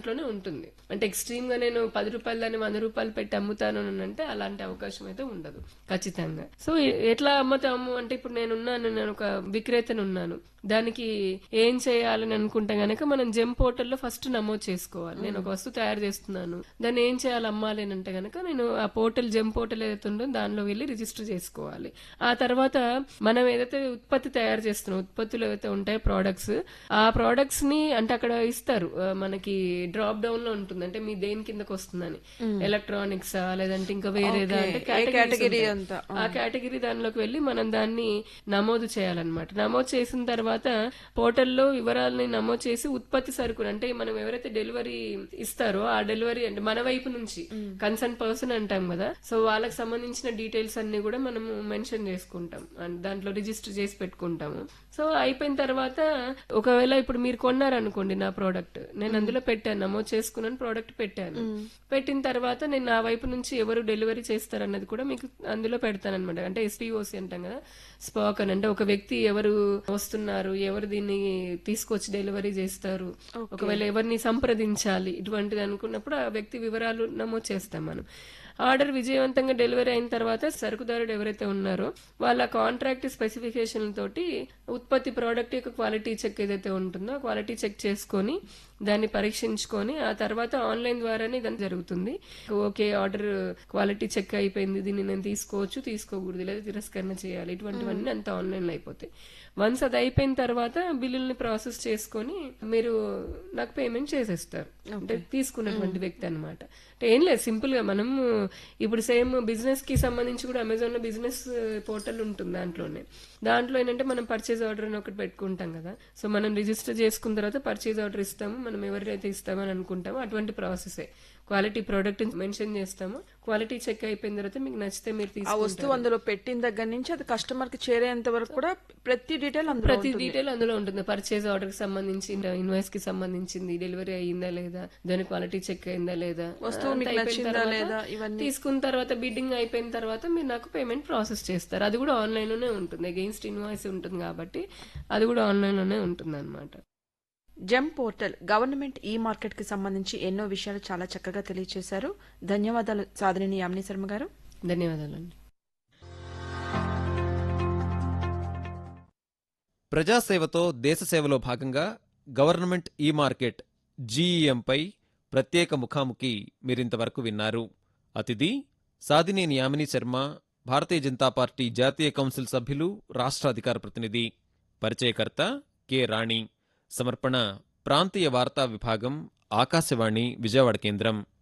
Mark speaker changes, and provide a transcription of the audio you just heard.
Speaker 1: దాంట్లోనే ఉంటుంది అంటే ఎక్స్ట్రీమ్ గా నేను పది రూపాయలు దాన్ని వంద రూపాయలు పెట్టి అమ్ముతాను అని అంటే అలాంటి అవకాశం అయితే ఉండదు ఖచ్చితంగా సో ఎ- ఎట్లా అమ్ముతాము అంటే ఇప్పుడు నేను ఉన్నాను నేను ఒక విక్రేతను ఉన్నాను దానికి ఏం చేయాలని అనుకుంటే గనక మనం జెమ్ పోర్టల్లో ఫస్ట్ నమోదు చేసుకోవాలి నేను ఒక వస్తువు తయారు చేస్తున్నాను దాన్ని ఏం చేయాలి అమ్మాలి అని అంటే గనక నేను ఆ పోర్టల్ జెమ్ పోర్టల్ ఏదైతే ఉందో దానిలో వెళ్ళి రిజిస్టర్ చేసుకోవాలి ఆ తర్వాత మనం ఏదైతే ఉత్పత్తి తయారు చేస్తున్నాం ఉత్పత్తులు ఏవైతే ఉంటాయో ప్రోడక్ట్స్ ఆ ప్రోడక్ట్స్ ని అంటే అక్కడ ఇస్తారు ఆ, మనకి డ్రాప్ డౌన్ లో ఉంటుంది అంటే మీ దేని కిందకి వస్తుందని ఎలక్ట్రానిక్స్ లేదంటే ఇంకా వేరేదా అంటే categories
Speaker 2: కేటగిరీ
Speaker 1: ఉంటాయి.
Speaker 2: అంతా
Speaker 1: ఆ కేటగిరీ దానిలోకి వెళ్ళి మనం దాన్ని నమోదు చేయాలన్నమాట నమోదు చేసిన తర్వాత పోర్టల్లో వివరాలని నమోదు చేసి ఉత్పత్తి సరుకులు అంటే మనం ఎవరైతే డెలివరీ ఇస్తారో ఆ డెలివరీ అంటే మన వైపు నుంచి కన్సర్న్ పర్సన్ అంటాం కదా సో వాళ్ళకి సంబంధించిన డీటెయిల్స్ అన్ని కూడా మనము మెన్షన్ చేసుకుంటాం అండ్ దాంట్లో రిజిస్టర్ చేసి పెట్టుకుంటాము సో అయిపోయిన తర్వాత ఒకవేళ ఇప్పుడు మీరు కొన్నారనుకోండి నా ప్రోడక్ట్ నేను అందులో పెట్టాను నమోదు చేసుకున్నాను ప్రోడక్ట్ పెట్టాను పెట్టిన తర్వాత నేను నా వైపు నుంచి ఎవరు డెలివరీ చేస్తారన్నది కూడా మీకు అందులో పెడతాను అనమాట అంటే ఎస్పీఓసి అంటాం కదా స్పాక్ అని అంటే ఒక వ్యక్తి ఎవరు వస్తున్నారు ఎవరు దీన్ని తీసుకొచ్చి డెలివరీ చేస్తారు ఒకవేళ ఎవరిని సంప్రదించాలి ఇటువంటిది అనుకున్నప్పుడు ఆ వ్యక్తి వివరాలు నమోదు చేస్తాం మనం ఆర్డర్ విజయవంతంగా డెలివరీ అయిన తర్వాత సరుకుదారుడు ఎవరైతే ఉన్నారో వాళ్ళ కాంట్రాక్ట్ స్పెసిఫికేషన్ తోటి ఉత్పత్తి ప్రోడక్ట్ యొక్క క్వాలిటీ చెక్ ఏదైతే ఉంటుందో ఆ క్వాలిటీ చెక్ చేసుకొని దాన్ని పరీక్షించుకొని ఆ తర్వాత ఆన్లైన్ ద్వారానే ఇదంతా జరుగుతుంది ఓకే ఆర్డర్ క్వాలిటీ చెక్ అయిపోయింది దీన్ని నేను తీసుకోవచ్చు తీసుకోకూడదు లేదా తిరస్కరణ చేయాలి ఇటువంటివన్నీ అంతా ఆన్లైన్ లో అయిపోతాయి వన్స్ అది అయిపోయిన తర్వాత బిల్లుల్ని ప్రాసెస్ చేసుకొని మీరు నాకు పేమెంట్ చేసేస్తారు అంటే తీసుకున్నటువంటి వ్యక్తి అనమాట అంటే ఏం లేదు సింపుల్ గా మనం ఇప్పుడు సేమ్ బిజినెస్ కి సంబంధించి కూడా అమెజాన్ లో బిజినెస్ పోర్టల్ ఉంటుంది దాంట్లోనే దాంట్లో ఏంటంటే మనం పర్చేజ్ ఆర్డర్ అని ఒకటి పెట్టుకుంటాం కదా సో మనం రిజిస్టర్ చేసుకున్న తర్వాత పర్చేజ్ ఆర్డర్ ఇస్తాము మనం ఎవరైతే ఇస్తామని అనుకుంటామో అటువంటి ప్రాసెసే క్వాలిటీ ప్రోడక్ట్ మెన్షన్ చేస్తాము క్వాలిటీ చెక్ అయిపోయిన తర్వాత మీకు నచ్చితే మీరు
Speaker 2: ఆ
Speaker 1: తీసుకుంటారు
Speaker 2: వస్తువు అందులో పెట్టిన దగ్గర నుంచి అది కస్టమర్ కి చేరేంత వరకు కూడా ప్రతి డీటెయిల్ అందులో
Speaker 1: ప్రతి డీటెయిల్ అందులో ఉంటుంది పర్చేజ్ ఆర్డర్ కి సంబంధించి ఇన్వాయిస్ కి సంబంధించింది డెలివరీ అయ్యిందా లేదా దాని క్వాలిటీ చెక్ అయిందా లేదా
Speaker 2: వస్తువు
Speaker 1: అంతా
Speaker 2: మీకు
Speaker 1: అయిపోయిన
Speaker 2: నచ్చిందా
Speaker 1: తర్వాత
Speaker 2: లేదా ఇవన్నీ
Speaker 1: తీసుకున్న తర్వాత బిడ్డింగ్ అయిపోయిన తర్వాత మీరు నాకు పేమెంట్ ప్రాసెస్ చేస్తారు అది కూడా ఆన్లైన్ లోనే ఉంటుంది అగెయిన్స్ట్ ఇన్వాయిస్ ఉంటుంది కాబట్టి అది కూడా ఆన్లైన్ లోనే ఉంటుంది అనమాట
Speaker 2: జెమ్ పోర్టల్ గవర్నమెంట్ ఈ మార్కెట్ కి సంబంధించి ఎన్నో విషయాలు చాలా చక్కగా తెలియజేశారు ధన్యవాదాలు సాధనేని యామిని శర్మ గారు
Speaker 1: ధన్యవాదాలండి
Speaker 3: ప్రజాసేవతో దేశసేవలో భాగంగా గవర్నమెంట్ ఈ మార్కెట్ జీఈఎంపై ప్రత్యేక ముఖాముఖి మీరింతవరకు విన్నారు అతిథి సాదినేని యామిని శర్మ భారతీయ జనతా పార్టీ జాతీయ కౌన్సిల్ సభ్యులు రాష్ట్ర అధికార ప్రతినిధి పరిచయకర్త కె రాణి సమర్పణ ప్రాంతీయ వార్తా విభాగం ఆకాశవాణి విజయవాడ కేంద్రం